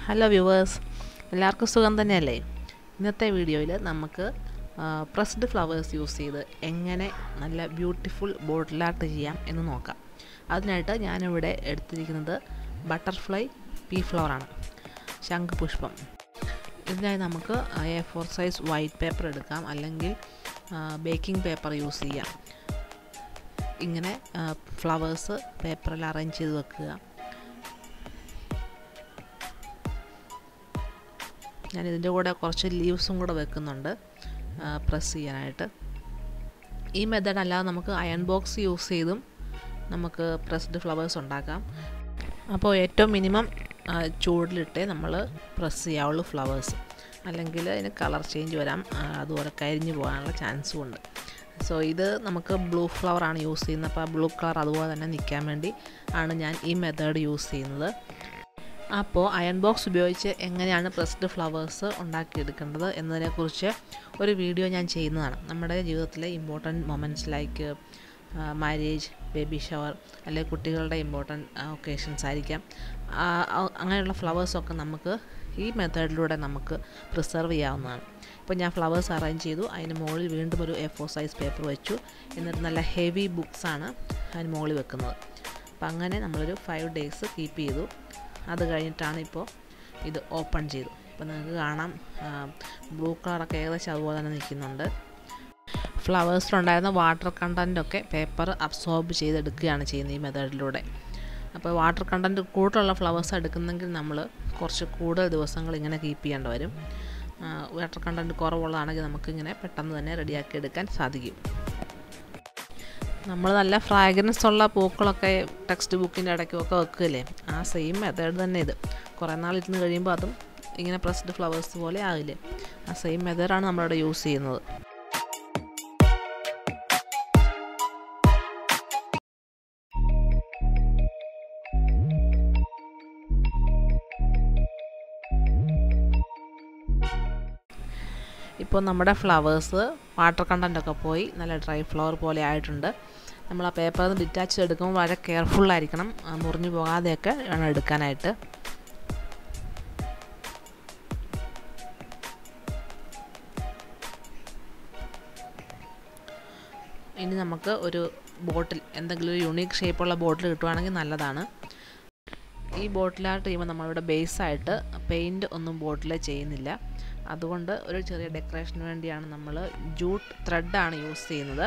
hello viewers എല്ലാവർക്കും സുഖം തന്നെയല്ലേ ഇന്നത്തെ വീഡിയോയിൽ നമുക്ക് പ്രസ്ഡ് ഫ്ലവേഴ്സ് യൂസ് ചെയ്ത് എങ്ങനെ നല്ല ബ്യൂട്ടിഫുൾ ബോട്ടിൽ ആർട്ട് ചെയ്യാം എന്ന് നോക്കാം അതിനായിട്ട് ഞാനിവിടെ എടുത്തിരിക്കുന്നത് ബട്ടർഫ്ലൈ പീ ഫ്ലവറാണ് ശംഖുപുഷ്പം ഇതിനായി നമുക്ക് A four size white paper എടുക്കാം അല്ലെങ്കിൽ ബേക്കിംഗ് പേപ്പർ യൂസ് ചെയ്യാം ഇങ്ങനെ ഫ്ലവേഴ്സ് പേപ്പറിൽ അറേഞ്ച് ചെയ്ത് വെക്കുക ഞാൻ ഇതിൻ്റെ കൂടെ കുറച്ച് ലീവ്സും കൂടെ വെക്കുന്നുണ്ട് പ്രസ് ചെയ്യാനായിട്ട് ഈ മെത്തേഡ് അല്ലാതെ നമുക്ക് അയൺ ബോക്സ് യൂസ് ചെയ്തും നമുക്ക് പ്രസ്ഡ് ഫ്ലവേഴ്സ് ഉണ്ടാക്കാം അപ്പോൾ ഏറ്റവും മിനിമം ചൂടിലിട്ടേ നമ്മൾ പ്രസ് ചെയ്യാവുള്ളൂ ഫ്ലവേഴ്സ് അല്ലെങ്കിൽ അതിന് കളർ ചേഞ്ച് വരാം അതുപോലെ കരിഞ്ഞു പോകാനുള്ള ചാൻസും ഉണ്ട് സോ ഇത് നമുക്ക് ബ്ലൂ ഫ്ലവറാണ് യൂസ് ചെയ്യുന്നത് അപ്പോൾ ബ്ലൂ കളർ അതുപോലെ തന്നെ നിൽക്കാൻ വേണ്ടി ആണ് ഞാൻ ഈ മെത്തേഡ് യൂസ് ചെയ്യുന്നത് അപ്പോൾ അയൺ ബോക്സ് ഉപയോഗിച്ച് എങ്ങനെയാണ് പ്രസ്ഡ് ഫ്ലവേഴ്സ് ഉണ്ടാക്കിയെടുക്കേണ്ടത് എന്നതിനെക്കുറിച്ച് ഒരു വീഡിയോ ഞാൻ ചെയ്യുന്നതാണ് നമ്മുടെ ജീവിതത്തിലെ important moments like marriage baby shower അല്ലെങ്കിൽ കുട്ടികളുടെ ഇമ്പോർട്ടൻറ്റ് ഒക്കേഷൻസ് ആയിരിക്കാം അങ്ങനെയുള്ള ഫ്ലവേഴ്സൊക്കെ നമുക്ക് ഈ മെത്തേഡിലൂടെ നമുക്ക് പ്രിസർവ് ചെയ്യാവുന്നതാണ് ഇപ്പോൾ ഞാൻ ഫ്ലവേഴ്സ് അറേഞ്ച് ചെയ്തു അതിന് മുകളിൽ വീണ്ടും ഒരു എ ഫോർ സൈസ് പേപ്പർ വെച്ചു എന്നിട്ട് നല്ല ഹെവി ബുക്സാണ് അതിന് മുകളിൽ വെക്കുന്നത് അപ്പം അങ്ങനെ നമ്മളൊരു ഫൈവ് ഡേയ്സ് കീപ്പ് ചെയ്തു അത് കഴിഞ്ഞിട്ടാണ് ഇപ്പോൾ ഇത് ഓപ്പൺ ചെയ്തു ഇപ്പോൾ നിങ്ങൾക്ക് കാണാം ബ്ലൂ കളറൊക്കെ ഏകദേശം അതുപോലെ തന്നെ നിൽക്കുന്നുണ്ട് ഫ്ലവേഴ്സിലുണ്ടായിരുന്ന വാട്ടർ കണ്ടൻറ്റൊക്കെ പേപ്പർ അബ്സോർബ് ചെയ്തെടുക്കുകയാണ് ചെയ്യുന്നത് ഈ മെത്തേഡിലൂടെ അപ്പോൾ വാട്ടർ കണ്ടൻറ്റ് കൂടുതലുള്ള ഫ്ലവേഴ്സ് എടുക്കുന്നെങ്കിൽ നമ്മൾ കുറച്ച് കൂടുതൽ ദിവസങ്ങൾ ഇങ്ങനെ കീപ്പ് ചെയ്യേണ്ടി വരും വാട്ടർ കണ്ടൻറ്റ് കുറവുള്ളതാണെങ്കിൽ നമുക്കിങ്ങനെ പെട്ടെന്ന് തന്നെ റെഡിയാക്കി എടുക്കാൻ സാധിക്കും നമ്മൾ നല്ല ഫ്രാഗ്രൻസ് ഉള്ള പൂക്കളൊക്കെ ടെക്സ്റ്റ് ബുക്കിൻ്റെ ഇടയ്ക്കൊക്കെ വെക്കില്ലേ ആ സെയിം മെത്തേഡ് തന്നെ ഇത് കുറേ നാൾ ഇരുന്ന് കഴിയുമ്പോൾ അതും ഇങ്ങനെ പ്രസ്ഡ് ഫ്ലവേഴ്സ് പോലെ ആകില്ലേ ആ സെയിം മെത്തേഡാണ് നമ്മളിവിടെ യൂസ് ചെയ്യുന്നത് ഇപ്പോൾ നമ്മുടെ ഫ്ലവേഴ്സ് വാട്ടർ കണ്ടൻറ്റൊക്കെ പോയി നല്ല ഡ്രൈ ഫ്ലവർ പോലെ ആയിട്ടുണ്ട് നമ്മൾ ആ പേപ്പറിൽ നിന്ന് ഡിറ്റാച്ച് എടുക്കുമ്പോൾ വളരെ കെയർഫുള്ളായിരിക്കണം മുറിഞ്ഞു പോകാതെയൊക്കെ വേണം എടുക്കാനായിട്ട് ഇനി നമുക്ക് ഒരു ബോട്ടിൽ എന്തെങ്കിലും ഒരു യുണീക്ക് ഷേപ്പുള്ള ബോട്ടിൽ കിട്ടുവാണെങ്കിൽ നല്ലതാണ് ഈ ബോട്ടിൽ ആർട്ട് ചെയ്യുമ്പോൾ നമ്മളിവിടെ ബേസായിട്ട് പെയിൻറ്റ് ഒന്നും ബോട്ടിൽ ചെയ്യുന്നില്ല അതുകൊണ്ട് ഒരു ചെറിയ ഡെക്കറേഷന് വേണ്ടിയാണ് നമ്മൾ ജൂട്ട് ത്രെഡാണ് യൂസ് ചെയ്യുന്നത്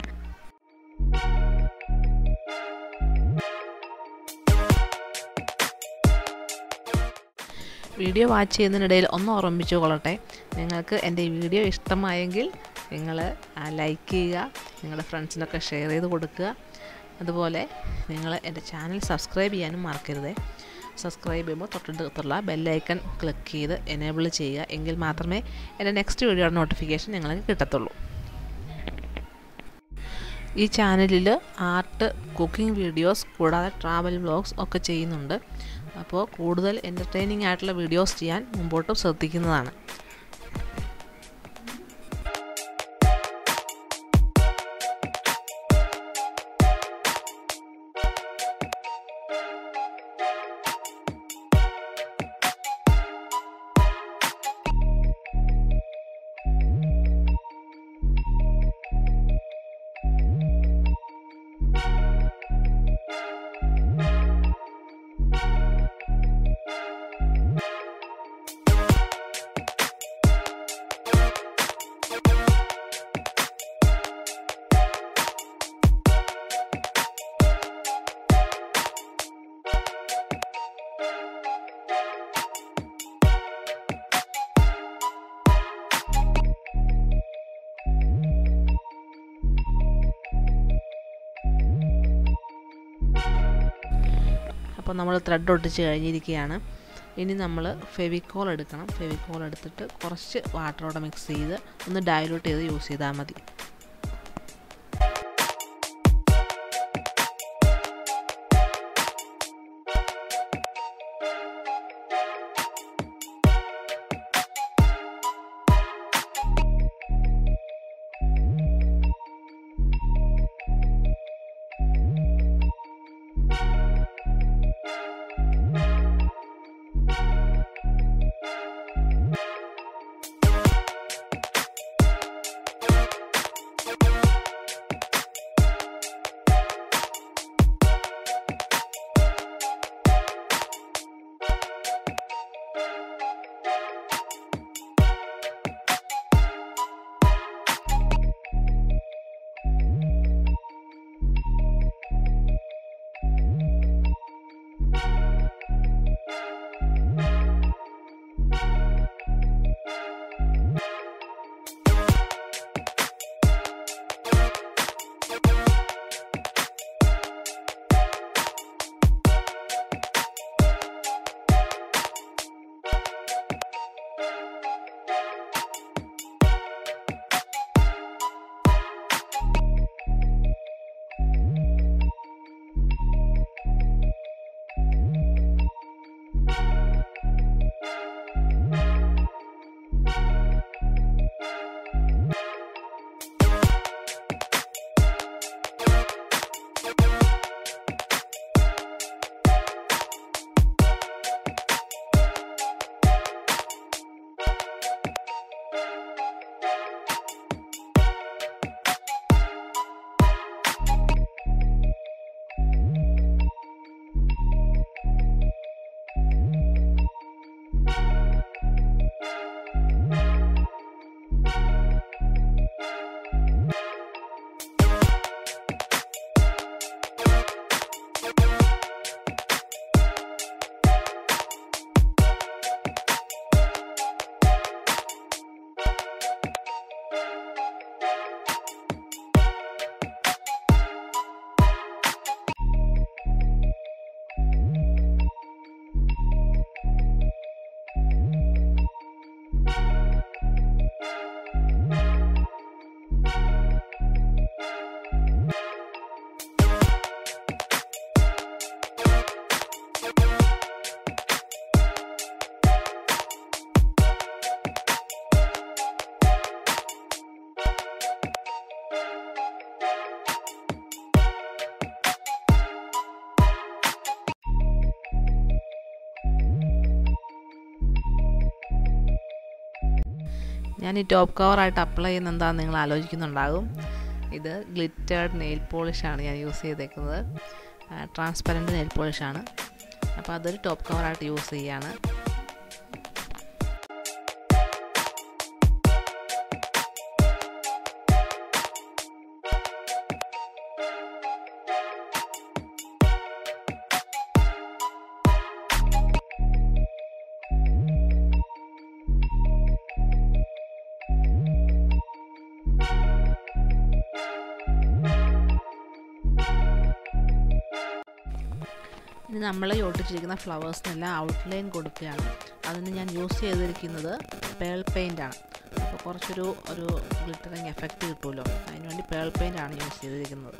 വീഡിയോ വാച്ച് ചെയ്യുന്നതിനിടയിൽ ഒന്ന് ഓർമ്മിച്ചു കൊള്ളട്ടെ നിങ്ങൾക്ക് എൻ്റെ വീഡിയോ ഇഷ്ടമായെങ്കിൽ നിങ്ങൾ ലൈക്ക് ചെയ്യുക നിങ്ങളുടെ ഫ്രണ്ട്സിനൊക്കെ ഷെയർ ചെയ്ത് കൊടുക്കുക അതുപോലെ നിങ്ങൾ എൻ്റെ ചാനൽ സബ്സ്ക്രൈബ് ചെയ്യാനും മറക്കരുത് സബ്സ്ക്രൈബ് ചെയ്യുമ്പോൾ തൊട്ടടുത്തുള്ള ബെല്ലൈക്കൺ ക്ലിക്ക് ചെയ്ത് എനേബിൾ ചെയ്യുക എങ്കിൽ മാത്രമേ എൻ്റെ നെക്സ്റ്റ് വീഡിയോയുടെ നോട്ടിഫിക്കേഷൻ നിങ്ങൾക്ക് കിട്ടത്തുള്ളൂ ഈ ചാനലിൽ ആർട്ട് കുക്കിംഗ് വീഡിയോസ് കൂടാതെ ട്രാവൽ വ്ളോഗ്സ് ഒക്കെ ചെയ്യുന്നുണ്ട് അപ്പോൾ കൂടുതൽ എൻ്റർടൈനിങ് ആയിട്ടുള്ള വീഡിയോസ് ചെയ്യാൻ മുമ്പോട്ടും ശ്രദ്ധിക്കുന്നതാണ് അപ്പോൾ നമ്മൾ ത്രെഡ് ഒട്ടിച്ച് കഴിഞ്ഞിരിക്കുകയാണ് ഇനി നമ്മൾ ഫെവിക്കോൾ എടുക്കണം ഫെവിക്കോൾ എടുത്തിട്ട് കുറച്ച് വാട്ടറോടെ മിക്സ് ചെയ്ത് ഒന്ന് ഡയലൂട്ട് ചെയ്ത് യൂസ് ചെയ്താൽ മതി ഞാൻ ഈ ടോപ്പ് കവറായിട്ട് അപ്ലൈ ചെയ്യുന്ന എന്താണെന്ന് നിങ്ങൾ ആലോചിക്കുന്നുണ്ടാകും ഇത് ഗ്ലിറ്റേർഡ് നെയിൽ പോളിഷാണ് ഞാൻ യൂസ് ചെയ്തേക്കുന്നത് ട്രാൻസ്പെറൻറ്റ് നെയിൽ പോളിഷാണ് അപ്പോൾ അതൊരു ടോപ്പ് കവറായിട്ട് യൂസ് ചെയ്യുകയാണ് ഇനി നമ്മൾ ഈ ഒട്ടിച്ചിരിക്കുന്ന ഫ്ലവേഴ്സിനെല്ലാം ഔട്ട്ലൈൻ കൊടുക്കുകയാണ് അതിന് ഞാൻ യൂസ് ചെയ്തിരിക്കുന്നത് പേൾ പെയിൻ്റാണ് അപ്പോൾ കുറച്ചൊരു ഒരു ഗ്ലിറ്ററിങ് എഫക്റ്റ് കിട്ടുമല്ലോ അതിനുവേണ്ടി പേൾ പെയിൻ്റാണ് യൂസ് ചെയ്തിരിക്കുന്നത്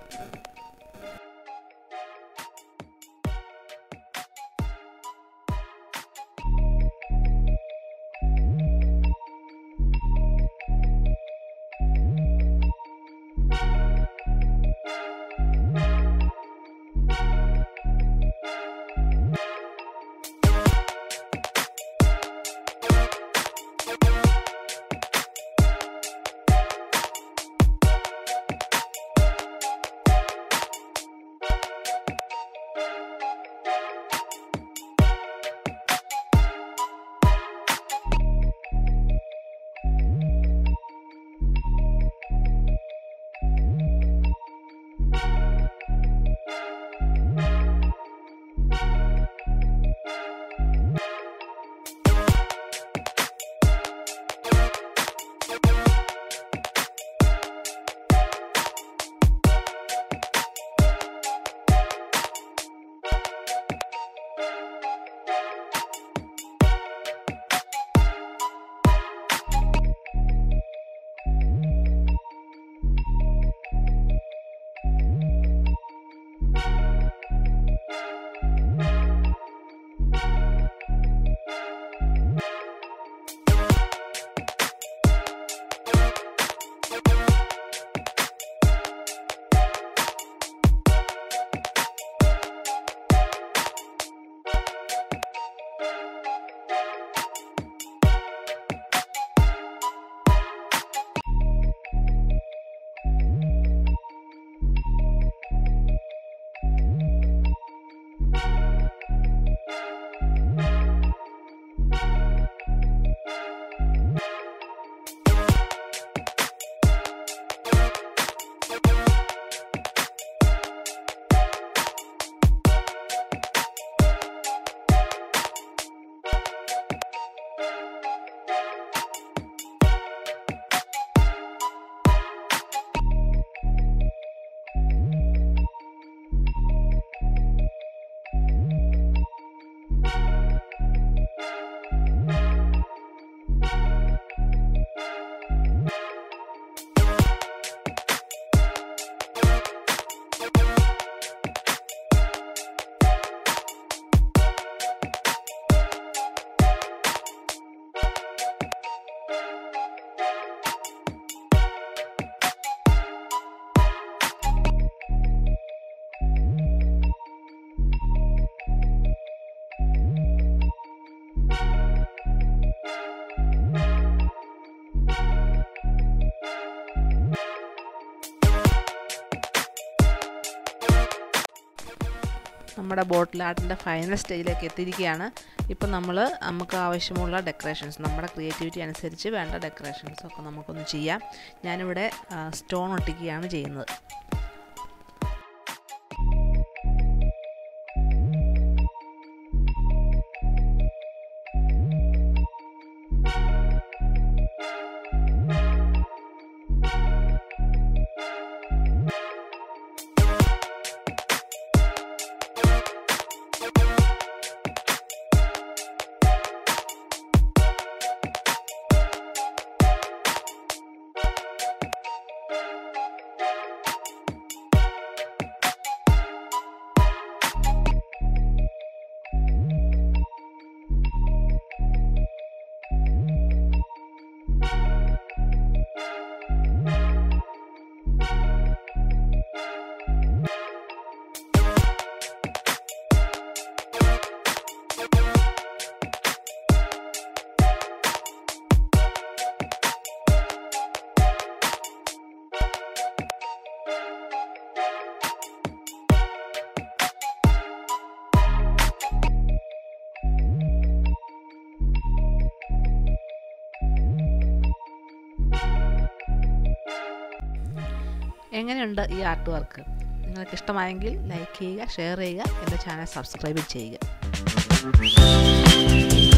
നമ്മുടെ ബോട്ടിൽ ആർട്ടിൻ്റെ ഫൈനൽ സ്റ്റേജിലേക്ക് എത്തിയിരിക്കുകയാണ് ഇപ്പം നമ്മൾ നമുക്ക് ആവശ്യമുള്ള ഡെക്കറേഷൻസ് നമ്മുടെ ക്രിയേറ്റിവിറ്റി അനുസരിച്ച് വേണ്ട ഡെക്കറേഷൻസ് ഒക്കെ നമുക്കൊന്ന് ചെയ്യാം ഞാനിവിടെ സ്റ്റോൺ ഒട്ടിക്കുകയാണ് ചെയ്യുന്നത് എങ്ങനെയുണ്ട് ഈ ആർട്ട് വർക്ക് നിങ്ങൾക്ക് ഇഷ്ടമായെങ്കിൽ ലൈക്ക് ചെയ്യുക ഷെയർ ചെയ്യുക എൻ്റെ ചാനൽ സബ്സ്ക്രൈബ് ചെയ്യുക